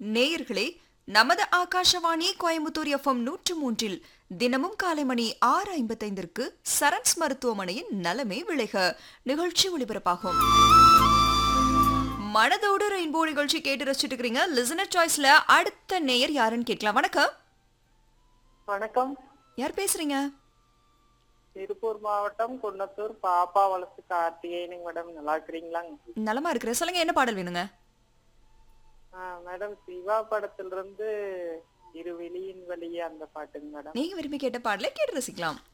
நேயர்களே நமது ஆகாஷவாணி கோயம்புத்தூர் எஃப்எம் நூற்று மூன்றில் தினமும் காலை மணி ஆறு ஐம்பத்தைந்திற்கு சரண்ஸ் மருத்துவமனையின் நலமே விளைக நிகழ்ச்சி ஒளிபரப்பாகும் மனதோடு ரெயின்போ நிகழ்ச்சி கேட்டு ரசிச்சுட்டு இருக்கிறீங்க லிசனர் சாய்ஸ்ல அடுத்த நேயர் யாருன்னு கேட்கலாம் வணக்கம் வணக்கம் யார் பேசுறீங்க திருப்பூர் மாவட்டம் குன்னத்தூர் பாப்பா வளசு கார்த்திகேயனுங்க மேடம் நல்லா இருக்கிறீங்களாங்க நலமா இருக்கிற சொல்லுங்க என்ன பாடல் வேணுங்க ஆ, மேடம் சிவா படத்துல இருந்து இரு வெளியின் வழியே அந்த பாட்டுங்க மேடம் நீங்க விரும்பி கேட்ட பாடலை கேட்டு ரசிக்கலாம்